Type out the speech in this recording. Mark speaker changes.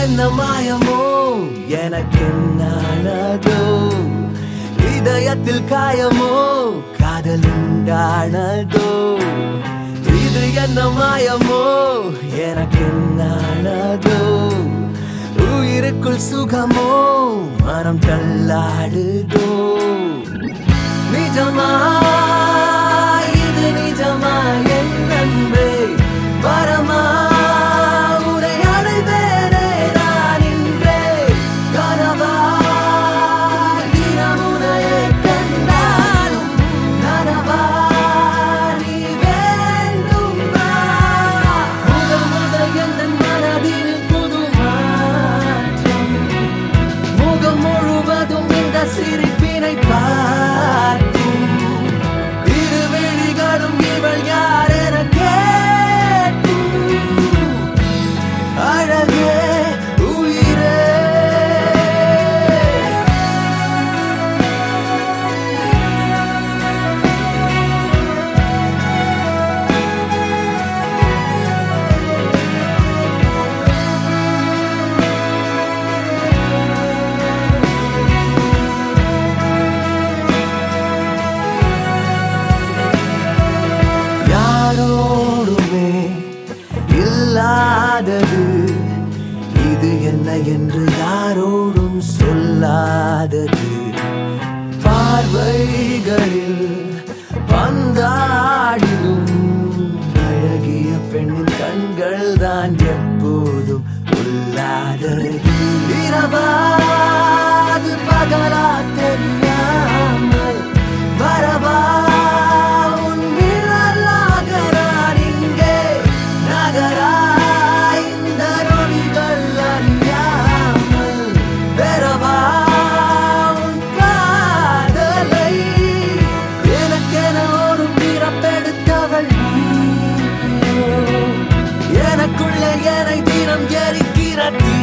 Speaker 1: என்ன மாயமோ எனக்கென்னானதோ இதயத்தில் காயமோ காதல் உண்டானதோ இது என்ன மாயமோ எனக்கென்னானதோ உயிருக்குள் சுகமோ மனம் தள்ளாடுதோ நிஜமா இது நிஜமா என் அன்பே வரமா உனை அடைவேனே நான் இன்றே கனவா தினம் உனையே கண்டாலும் நனவா நீ வேண்டுமா முதல் முதல் எந்தன் மனதில் புது மாற்றம் முகம் முழுவதும் இந்த சிரிப்பினை பார்க்கும் இரு விழிகளும் இவள் யார் என கேட்கும் அழகே உயிரே யாரோடுமே இல்லாதது இது என்ன என்று யாரோடும் சொல்லாதது பார்வைகளில் பந்தாடிடும் அழகிய பெண்ணின் கண்கள் தான் எப்போதும் கொல்லாதது இரவாது பகலா தெரியாமல் வரவா உன் நிழலாக நான் இங்கே நகராய் இந்த நொடிகள் அறியாமல் பெறவா உன் காதலை எனக்கென ஒரு பிறப்பெடுத்தவள் நீயோ. எனக்குள்ளே என்னை தினம் எரிக்கிற தீ